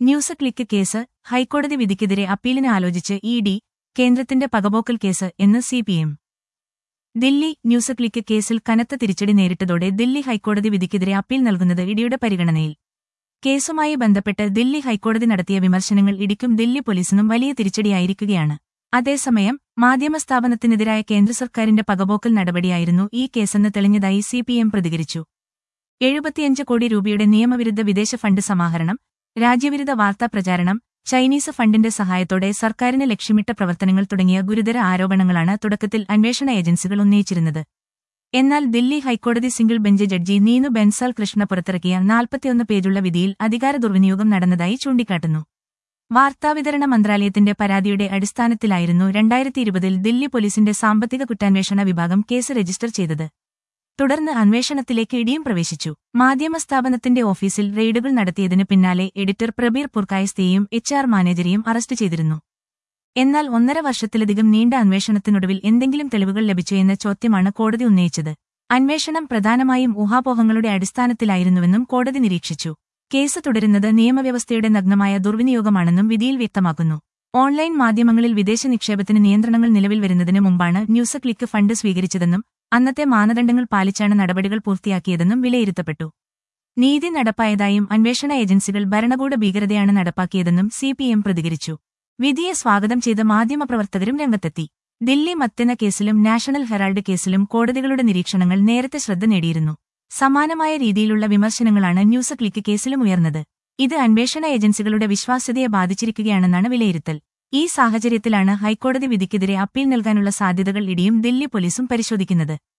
news click case ഹൈക്കോടതി വിധിക്കെതിരെ അപ്പീലിന് ആലോചിച്ച് ഇ ഡി കേന്ദ്രത്തിന്റെ പകപോക്കൽ കേസ് എന്ന് സിപിഎം ദില്ലി ന്യൂസ് ക്ലിക്ക് കേസിൽ കനത്ത തിരിച്ചടി നേരിട്ടതോടെ ദില്ലി ഹൈക്കോടതി വിധിക്കെതിരെ അപ്പീൽ നൽകുന്നത് ഇഡിയുടെ പരിഗണനയിൽ കേസുമായി ബന്ധപ്പെട്ട് ദില്ലി ഹൈക്കോടതി നടത്തിയ വിമർശനങ്ങൾ ഇടിക്കും ദില്ലി പോലീസിനും വലിയ തിരിച്ചടിയായിരിക്കുകയാണ് അതേസമയം മാധ്യമസ്ഥാപനത്തിനെതിരായ കേന്ദ്ര സർക്കാരിന്റെ പകപോക്കൽ നടപടിയായിരുന്നു ഈ കേസെന്ന് തെളിഞ്ഞതായി സിപിഎം പ്രതികരിച്ചു എഴുപത്തിയഞ്ച് കോടി രൂപയുടെ നിയമവിരുദ്ധ വിദേശ ഫണ്ട് സമാഹരണം രാജ്യവിരുദ്ധ വാർത്താ പ്രചാരണം ചൈനീസ് ഫണ്ടിന്റെ സഹായത്തോടെ സർക്കാരിന് ലക്ഷ്യമിട്ട പ്രവർത്തനങ്ങൾ തുടങ്ങിയ ഗുരുതര ആരോപണങ്ങളാണ് തുടക്കത്തിൽ അന്വേഷണ ഏജൻസികൾ ഉന്നയിച്ചിരുന്നത് എന്നാൽ ദില്ലി ഹൈക്കോടതി single bench judge Neena Bansal Krishna പുറത്തിറക്കിയ നാൽപ്പത്തിയൊന്ന് പേജുള്ള വിധിയിൽ അധികാര ദുർവിനിയോഗം നടന്നതായി ചൂണ്ടിക്കാട്ടുന്നു വാർത്താവിതരണ മന്ത്രാലയത്തിന്റെ പരാതിയുടെ അടിസ്ഥാനത്തിലായിരുന്നു രണ്ടായിരത്തി ഇരുപതിൽ ദില്ലി പോലീസിന്റെ സാമ്പത്തിക കുറ്റാന്വേഷണ വിഭാഗം കേസ് രജിസ്റ്റർ ചെയ്തത് തുടർന്ന് അന്വേഷണത്തിലേക്ക് ഇടിയും പ്രവേശിച്ചു മാധ്യമസ്ഥാപനത്തിന്റെ ഓഫീസിൽ റെയ്ഡുകൾ നടത്തിയതിന് പിന്നാലെ എഡിറ്റർ പ്രബീർ പുർക്കായസ്തെയും എച്ച് ആർ മാനേജരെയും അറസ്റ്റ് ചെയ്തിരുന്നു എന്നാൽ ഒന്നര വർഷത്തിലധികം നീണ്ട അന്വേഷണത്തിനൊടുവിൽ എന്തെങ്കിലും തെളിവുകൾ ലഭിച്ചോ എന്ന ചോദ്യമാണ് കോടതി ഉന്നയിച്ചത് അന്വേഷണം പ്രധാനമായും ഊഹാപോഹങ്ങളുടെ അടിസ്ഥാനത്തിലായിരുന്നുവെന്നും കോടതി നിരീക്ഷിച്ചു കേസ് തുടരുന്നത് നിയമവ്യവസ്ഥയുടെ നഗ്നമായ ദുർവിനിയോഗമാണെന്നും വിധിയിൽ വ്യക്തമാക്കുന്നു ഓൺലൈൻ മാധ്യമങ്ങളിൽ വിദേശ നിക്ഷേപത്തിന് നിയന്ത്രണങ്ങൾ നിലവിൽ വരുന്നതിന് മുമ്പാണ് ന്യൂസ് ക്ലിക്ക് ഫണ്ട് സ്വീകരിച്ചതെന്നും അന്നത്തെ മാനദണ്ഡങ്ങൾ പാലിച്ചാണ് നടപടികൾ പൂർത്തിയാക്കിയതെന്നും വിലയിരുത്തപ്പെട്ടു നീതി നടപ്പായതായും അന്വേഷണ ഏജൻസികൾ ഭരണകൂട ഭീകരതയാണ് നടപ്പാക്കിയതെന്നും സിപിഎം പ്രതികരിച്ചു വിധിയെ സ്വാഗതം ചെയ്ത മാധ്യമപ്രവർത്തകരും രംഗത്തെത്തി ദില്ലി മത്തന കേസിലും നാഷണൽ ഹെറാൾഡ് കേസിലും കോടതികളുടെ നിരീക്ഷണങ്ങൾ നേരത്തെ ശ്രദ്ധ നേടിയിരുന്നു സമാനമായ രീതിയിലുള്ള വിമർശനങ്ങളാണ് ന്യൂസ് ക്ലിക്ക് കേസിലും ഉയർന്നത് ഇത് അന്വേഷണ ഏജൻസികളുടെ വിശ്വാസ്യതയെ ബാധിച്ചിരിക്കുകയാണെന്നാണ് വിലയിരുത്തൽ ഈ സാഹചര്യത്തിലാണ് ഹൈക്കോടതി വിധിക്കെതിരെ അപ്പീൽ നൽകാനുള്ള സാധ്യതകൾ ഇടിയും ദില്ലി പോലീസും പരിശോധിക്കുന്നത്